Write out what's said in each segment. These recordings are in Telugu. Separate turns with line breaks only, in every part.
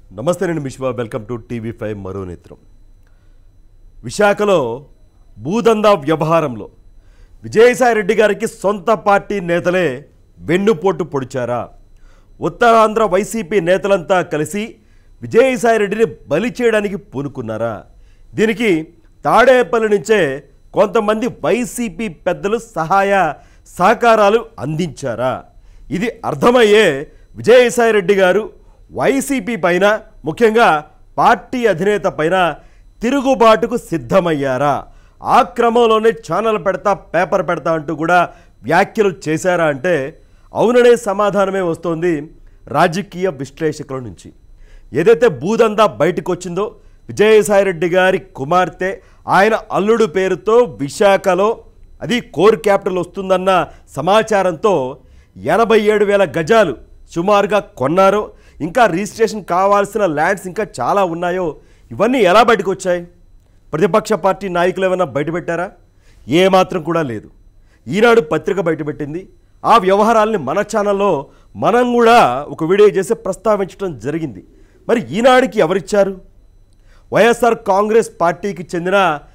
నమస్తే నేను విశ్వ వెల్కమ్ టు టీవీ ఫైవ్ మరో నేత్రం విశాఖలో భూదందా వ్యవహారంలో విజయసాయి రెడ్డి గారికి సొంత పార్టీ నేతలే వెన్నుపోటు పొడిచారా ఉత్తరాంధ్ర వైసీపీ నేతలంతా కలిసి విజయసాయి రెడ్డిని బలి చేయడానికి పూనుకున్నారా దీనికి తాడేపల్లి నుంచే కొంతమంది వైసీపీ పెద్దలు సహాయ సహకారాలు అందించారా ఇది అర్థమయ్యే విజయసాయి రెడ్డి గారు వైసీపీ పైన ముఖ్యంగా పార్టీ అధినేత పైన తిరుగుబాటుకు సిద్ధమయ్యారా ఆ క్రమంలోనే ఛానల్ పెడతా పేపర్ పెడతా అంటూ కూడా వ్యాఖ్యలు చేశారా అంటే అవుననే సమాధానమే వస్తోంది రాజకీయ విశ్లేషకుల నుంచి ఏదైతే భూదందా బయటకు వచ్చిందో విజయసాయిరెడ్డి గారి కుమార్తె ఆయన అల్లుడు పేరుతో విశాఖలో అది కోర్ క్యాపిటల్ వస్తుందన్న సమాచారంతో ఎనభై ఏడు వేల గజాలు సుమారుగా కొన్నారో ఇంకా రిజిస్ట్రేషన్ కావాల్సిన ల్యాండ్స్ ఇంకా చాలా ఉన్నాయో ఇవన్నీ ఎలా బయటకు వచ్చాయి ప్రతిపక్ష పార్టీ నాయకులు ఏమైనా బయటపెట్టారా ఏమాత్రం కూడా లేదు ఈనాడు పత్రిక బయటపెట్టింది ఆ వ్యవహారాల్ని మన ఛానల్లో మనం కూడా ఒక వీడియో చేసి ప్రస్తావించడం జరిగింది మరి ఈనాడుకి ఎవరిచ్చారు వైఎస్ఆర్ కాంగ్రెస్ పార్టీకి చెందిన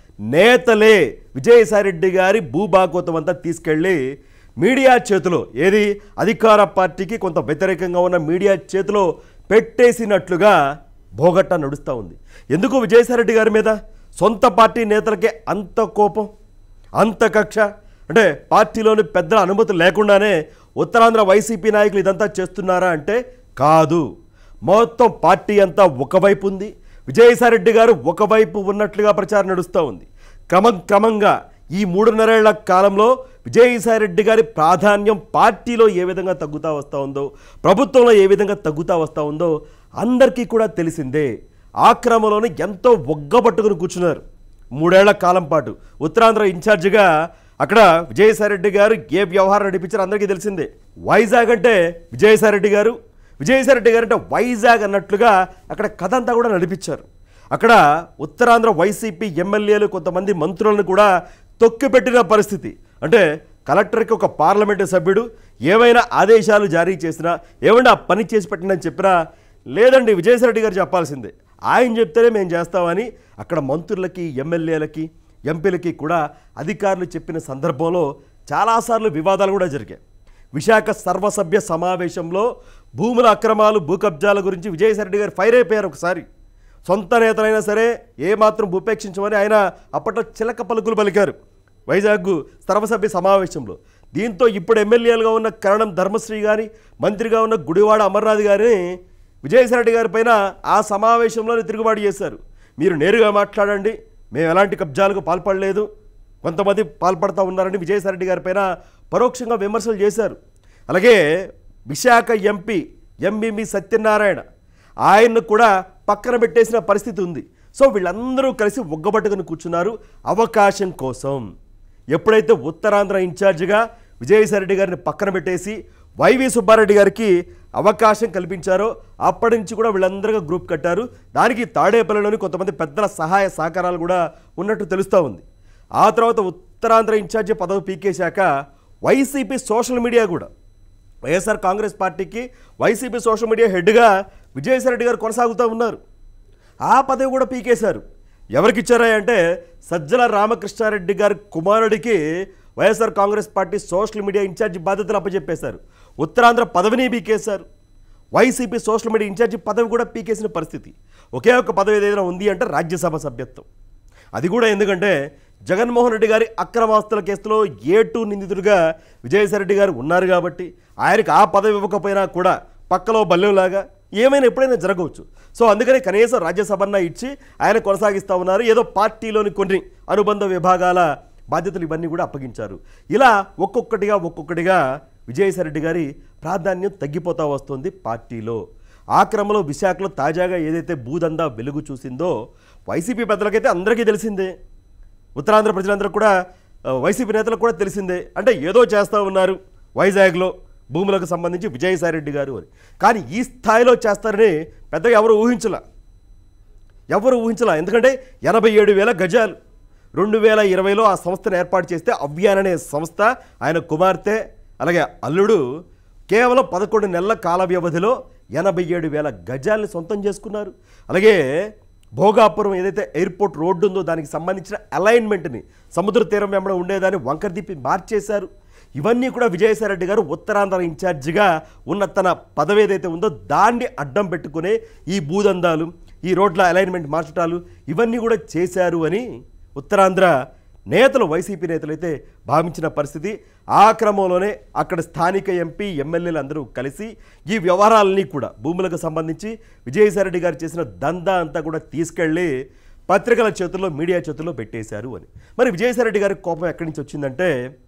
నేతలే విజయసాయిరెడ్డి గారి భూభాగవతం అంతా తీసుకెళ్ళి మీడియా చేతిలో ఏది అధికార పార్టీకి కొంత వ్యతిరేకంగా ఉన్న మీడియా చేతిలో పెట్టేసినట్లుగా భోగట్ట నడుస్తూ ఉంది ఎందుకు విజయసాయిరెడ్డి గారి మీద సొంత పార్టీ నేతలకే అంత కోపం అంత కక్ష అంటే పార్టీలోని పెద్దల అనుమతి లేకుండానే ఉత్తరాంధ్ర వైసీపీ నాయకులు ఇదంతా చేస్తున్నారా అంటే కాదు మొత్తం పార్టీ అంతా ఒకవైపు ఉంది విజయసాయిరెడ్డి గారు ఒకవైపు ఉన్నట్లుగా ప్రచారం నడుస్తూ ఉంది క్రమం క్రమంగా ఈ మూడున్నరేళ్ల కాలంలో విజయసాయిరెడ్డి గారి ప్రాధాన్యం పార్టీలో ఏ విధంగా తగ్గుతూ వస్తూ ఉందో ప్రభుత్వంలో ఏ విధంగా తగ్గుతూ వస్తూ ఉందో అందరికీ కూడా తెలిసిందే ఆ క్రమంలోనే ఎంతో ఒగ్గబట్టుకుని కూర్చున్నారు మూడేళ్ల కాలం పాటు ఉత్తరాంధ్ర ఇన్ఛార్జిగా అక్కడ విజయసాయిరెడ్డి గారు ఏ వ్యవహారం నడిపించారు అందరికీ తెలిసిందే వైజాగ్ అంటే విజయసాయిరెడ్డి గారు విజయసాయిరెడ్డి గారు అంటే వైజాగ్ అన్నట్లుగా అక్కడ కథ అంతా కూడా నడిపించారు అక్కడ ఉత్తరాంధ్ర వైసీపీ ఎమ్మెల్యేలు కొంతమంది మంత్రులను కూడా తొక్కిపెట్టిన పరిస్థితి అంటే కలెక్టర్కి ఒక పార్లమెంటు సభ్యుడు ఏమైనా ఆదేశాలు జారీ చేసినా ఏమైనా ఆ పని చేసి పెట్టినని చెప్పినా లేదండి విజయసాయిరెడ్డి గారు చెప్పాల్సిందే ఆయన చెప్తేనే మేము చేస్తామని అక్కడ మంత్రులకి ఎమ్మెల్యేలకి ఎంపీలకి కూడా అధికారులు చెప్పిన సందర్భంలో చాలాసార్లు వివాదాలు కూడా జరిగాయి విశాఖ సర్వసభ్య సమావేశంలో భూముల అక్రమాలు భూ కబ్జాల గురించి విజయసాయిరెడ్డి గారు ఫైర్ అయిపోయారు ఒకసారి సొంత నేతలైనా సరే ఏమాత్రం ఉపేక్షించమని ఆయన అప్పట్లో చిలక పలుకులు పలికారు వైజాగ్ సర్వసభ్య సమావేశంలో దీంతో ఇప్పుడు ఎమ్మెల్యేలుగా ఉన్న కరణం ధర్మశ్రీ గారి మంత్రిగా ఉన్న గుడివాడ అమర్నాథ్ గారిని విజయసాయిరెడ్డి గారి పైన ఆ సమావేశంలోనే తిరుగుబాటు చేశారు మీరు నేరుగా మాట్లాడండి మేము ఎలాంటి కబ్జాలకు పాల్పడలేదు కొంతమంది పాల్పడతా ఉన్నారని విజయసాయిరెడ్డి గారి పైన పరోక్షంగా విమర్శలు చేశారు అలాగే విశాఖ ఎంపీ ఎంబీబీ సత్యనారాయణ ఆయన్ను కూడా పక్కన పెట్టేసిన పరిస్థితి ఉంది సో వీళ్ళందరూ కలిసి ఒగ్గబట్టుకుని కూర్చున్నారు అవకాశం కోసం ఎప్పుడైతే ఉత్తరాంధ్ర ఇన్ఛార్జిగా విజయసాయిరెడ్డి గారిని పక్కన పెట్టేసి వైవి సుబ్బారెడ్డి గారికి అవకాశం కల్పించారో అప్పటి నుంచి కూడా వీళ్ళందరూ గ్రూప్ కట్టారు దానికి తాడేపల్లిలోని కొంతమంది పెద్దల సహాయ సహకారాలు కూడా ఉన్నట్టు తెలుస్తూ ఉంది ఆ తర్వాత ఉత్తరాంధ్ర ఇన్ఛార్జి పదవి పీకేశాక వైసీపీ సోషల్ మీడియా కూడా వైఎస్ఆర్ కాంగ్రెస్ పార్టీకి వైసీపీ సోషల్ మీడియా హెడ్గా విజయసాయిరెడ్డి గారు కొనసాగుతూ ఉన్నారు ఆ పదవి కూడా పీకేశారు ఎవరికి ఇచ్చారా అంటే సజ్జల రామకృష్ణారెడ్డి గారి కుమారుడికి YSR Congress party social media incharge బాధ్యతలు అప్పచెప్పేశారు ఉత్తరాంధ్ర పదవిని పీకేశారు వైసీపీ సోషల్ మీడియా ఇన్ఛార్జి పదవి కూడా పీకేసిన పరిస్థితి ఒకే ఒక పదవి ఏదైనా ఉంది అంటే రాజ్యసభ సభ్యత్వం అది కూడా ఎందుకంటే జగన్మోహన్ రెడ్డి గారి అక్రమాస్తుల కేసులో ఏ టూ నిందితుడిగా విజయసాయిరెడ్డి గారు ఉన్నారు కాబట్టి ఆయనకి ఆ పదవి ఇవ్వకపోయినా కూడా పక్కలో బల్లెంలాగా ఏమైనా ఎప్పుడైనా జరగవచ్చు సో అందుకని కనీసం రాజ్యసభన్న ఇచ్చి ఆయన కొనసాగిస్తూ ఉన్నారు ఏదో పార్టీలోని కొన్ని అనుబంధ విభాగాల బాధ్యతలు ఇవన్నీ కూడా అప్పగించారు ఇలా ఒక్కొక్కటిగా ఒక్కొక్కటిగా విజయసాయిరెడ్డి గారి ప్రాధాన్యం తగ్గిపోతూ వస్తుంది పార్టీలో ఆ క్రమంలో విశాఖలో తాజాగా ఏదైతే భూదందా వెలుగు చూసిందో వైసీపీ పెద్దలకైతే అందరికీ తెలిసిందే ఉత్తరాంధ్ర ప్రజలందరూ కూడా ఆ, వైసీపీ నేతలకు కూడా తెలిసిందే అంటే ఏదో చేస్తూ ఉన్నారు వైజాగ్లో భూములకు సంబంధించి విజయసాయిరెడ్డి గారు అని కానీ ఈ స్థాయిలో చేస్తారని పెద్దగా ఎవరు ఊహించలా ఎవరు ఊహించలా ఎందుకంటే ఎనభై ఏడు వేల గజాలు రెండు వేల ఇరవైలో ఆ సంస్థను ఏర్పాటు చేస్తే అవ్యాన్ అనే సంస్థ ఆయన కుమార్తె అలాగే అల్లుడు కేవలం పదకొండు నెలల కాల వ్యవధిలో ఎనభై ఏడు వేల గజాల్ని సొంతం చేసుకున్నారు అలాగే భోగాపురం ఏదైతే ఎయిర్పోర్ట్ రోడ్డు ఉందో దానికి సంబంధించిన అలైన్మెంట్ని సముద్ర తీరం వెంబడ ఉండేదాన్ని వంకర తిప్పి మార్చేశారు ఇవన్నీ కూడా విజయసాయిరెడ్డి గారు ఉత్తరాంధ్ర ఇన్ఛార్జిగా ఉన్న తన పదవి ఏదైతే ఉందో దాన్ని అడ్డం పెట్టుకునే ఈ భూదందాలు ఈ రోడ్ల అలైన్మెంట్ మార్చటాలు ఇవన్నీ కూడా చేశారు అని ఉత్తరాంధ్ర నేతలు వైసీపీ నేతలు అయితే భావించిన పరిస్థితి ఆ క్రమంలోనే అక్కడ స్థానిక ఎంపీ ఎమ్మెల్యేలు అందరూ కలిసి ఈ వ్యవహారాలన్నీ కూడా భూములకు సంబంధించి విజయసాయిరెడ్డి గారు చేసిన దందా అంతా కూడా తీసుకెళ్ళి పత్రికల చేతుల్లో మీడియా చేతుల్లో పెట్టేశారు అని మరి విజయసాయిరెడ్డి గారికి కోపం ఎక్కడి నుంచి వచ్చిందంటే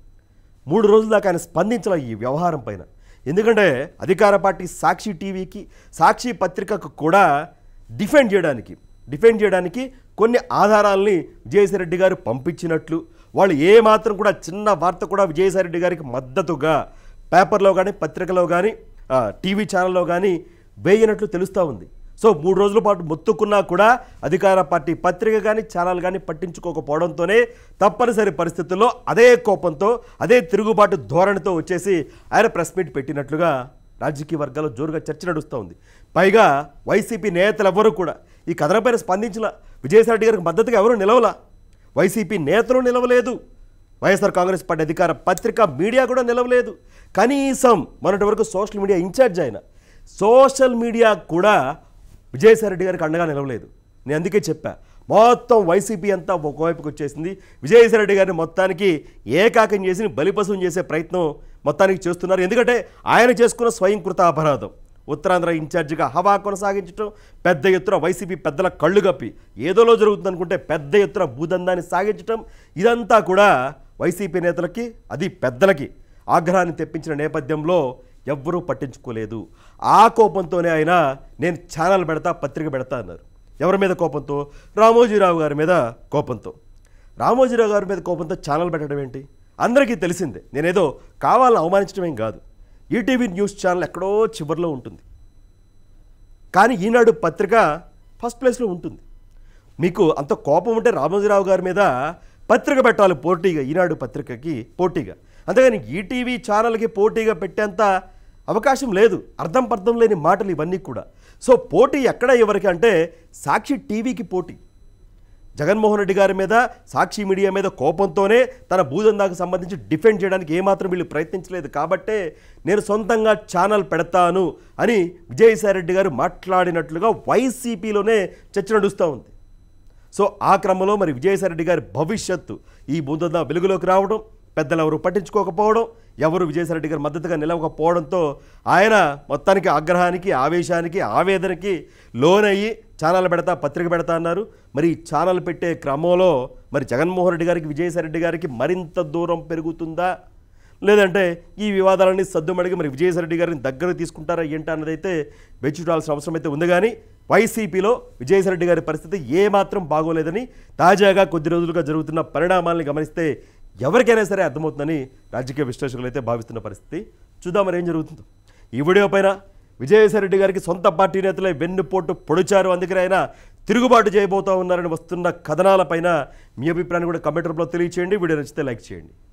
మూడు రోజుల దాకా ఆయన స్పందించాల ఈ వ్యవహారం పైన ఎందుకంటే అధికార పార్టీ సాక్షి టీవీకి సాక్షి పత్రికకు కూడా డిఫెండ్ చేయడానికి డిఫెండ్ చేయడానికి కొన్ని ఆధారాల్ని విజయసాయిరెడ్డి గారు పంపించినట్లు వాళ్ళు ఏ మాత్రం కూడా చిన్న వార్త కూడా విజయసాయిరెడ్డి గారికి మద్దతుగా పేపర్లో కానీ పత్రికలో కానీ ఆ, టీవీ ఛానల్లో కానీ వేయనట్లు తెలుస్తూ ఉంది సో మూడు రోజుల పాటు మొత్తుకున్నా కూడా అధికార పార్టీ పత్రిక కానీ ఛానల్ కానీ పట్టించుకోకపోవడంతోనే తప్పనిసరి పరిస్థితుల్లో అదే కోపంతో అదే తిరుగుబాటు ధోరణితో వచ్చేసి ఆయన ప్రెస్ మీట్ పెట్టినట్లుగా రాజకీయ వర్గాల్లో జోరుగా చర్చ నడుస్తూ ఉంది పైగా వైసీపీ నేతలు ఎవరు కూడా ఈ కథనపైన స్పందించిన విజయసాయిరెడ్డి గారికి మద్దతుగా ఎవరు నిలవలా వైసీపీ నేతలు నిలవలేదు వైఎస్ఆర్ కాంగ్రెస్ పార్టీ అధికార పత్రిక మీడియా కూడా నిలవలేదు కనీసం మొన్నటి వరకు సోషల్ మీడియా ఇన్ఛార్జ్ అయిన సోషల్ మీడియా కూడా విజయసాయిరెడ్డి గారికి అండగా నిలవలేదు నేను అందుకే చెప్పా మొత్తం వైసీపీ అంతా ఒకవైపుకి వచ్చేసింది విజయసాయిరెడ్డి గారిని మొత్తానికి ఏకాకం చేసి బలిపశువుని చేసే ప్రయత్నం మొత్తానికి చేస్తున్నారు ఎందుకంటే ఆయన చేసుకున్న స్వయంకృత అపరాధం ఉత్తరాంధ్ర ఇన్ఛార్జిగా హవా కొనసాగించడం పెద్ద ఎత్తున వైసీపీ పెద్దల కళ్ళు కప్పి ఏదోలో జరుగుతుంది అనుకుంటే పెద్ద ఎత్తున భూదందాన్ని సాగించడం ఇదంతా కూడా వైసీపీ నేతలకి అది పెద్దలకి ఆగ్రహాన్ని తెప్పించిన నేపథ్యంలో ఎవ్వరూ పట్టించుకోలేదు ఆ కోపంతోనే ఆయన నేను ఛానల్ పెడతా పత్రిక పెడతా అన్నారు ఎవరి మీద కోపంతో రామోజీరావు గారి మీద కోపంతో రామోజీరావు గారి మీద కోపంతో ఛానల్ పెట్టడం ఏంటి అందరికీ తెలిసిందే నేనేదో కావాలని అవమానించడం ఏం కాదు ఈటీవీ న్యూస్ ఛానల్ ఎక్కడో చివరిలో ఉంటుంది కానీ ఈనాడు పత్రిక ఫస్ట్ ప్లేస్లో ఉంటుంది మీకు అంత కోపం ఉంటే రామోజీరావు గారి మీద పత్రిక పెట్టాలి పోటీగా ఈనాడు పత్రికకి పోటీగా అంతేగాని ఈటీవీ ఛానల్కి పోటీగా పెట్టేంత అవకాశం లేదు అర్థం పర్థం లేని మాటలు ఇవన్నీ కూడా సో పోటీ ఎక్కడ ఎవరికి అంటే సాక్షి టీవీకి పోటీ జగన్మోహన్ రెడ్డి గారి మీద సాక్షి మీడియా మీద కోపంతోనే తన భూదందాకు సంబంధించి డిఫెండ్ చేయడానికి ఏమాత్రం వీళ్ళు ప్రయత్నించలేదు కాబట్టే నేను సొంతంగా ఛానల్ పెడతాను అని విజయసాయిరెడ్డి గారు మాట్లాడినట్లుగా వైసీపీలోనే చర్చ నడుస్తూ ఉంది సో ఆ క్రమంలో మరి విజయసాయిరెడ్డి గారి భవిష్యత్తు ఈ భూదందా వెలుగులోకి రావడం పెద్దలు ఎవరు పట్టించుకోకపోవడం ఎవరు విజయసాయిరెడ్డి గారి మద్దతుగా నిలవకపోవడంతో ఆయన మొత్తానికి ఆగ్రహానికి ఆవేశానికి ఆవేదనకి లోనయ్యి ఛానల్ పెడతా పత్రిక పెడతా అన్నారు మరి ఈ ఛానల్ పెట్టే క్రమంలో మరి జగన్మోహన్ రెడ్డి గారికి విజయసాయిరెడ్డి గారికి మరింత దూరం పెరుగుతుందా లేదంటే ఈ వివాదాలన్నీ సద్దుమడిగి మరి విజయసాయిరెడ్డి గారిని దగ్గర తీసుకుంటారా ఏంటి అన్నదైతే వేచి చూడాల్సిన అవసరం అయితే ఉంది కానీ వైసీపీలో విజయసాయిరెడ్డి గారి పరిస్థితి ఏమాత్రం బాగోలేదని తాజాగా కొద్ది రోజులుగా జరుగుతున్న పరిణామాలను గమనిస్తే ఎవరికైనా సరే అర్థమవుతుందని రాజకీయ విశ్లేషకులు అయితే భావిస్తున్న పరిస్థితి చూద్దాం మరి ఏం జరుగుతుందో ఈ వీడియో పైన విజయసాయిరెడ్డి గారికి సొంత పార్టీ నేతలే వెన్నుపోటు పొడిచారు అందుకని ఆయన తిరుగుబాటు చేయబోతా ఉన్నారని వస్తున్న కథనాలపైన మీ అభిప్రాయాన్ని కూడా కమెంట్ రూపంలో తెలియచేయండి వీడియో నచ్చితే లైక్ చేయండి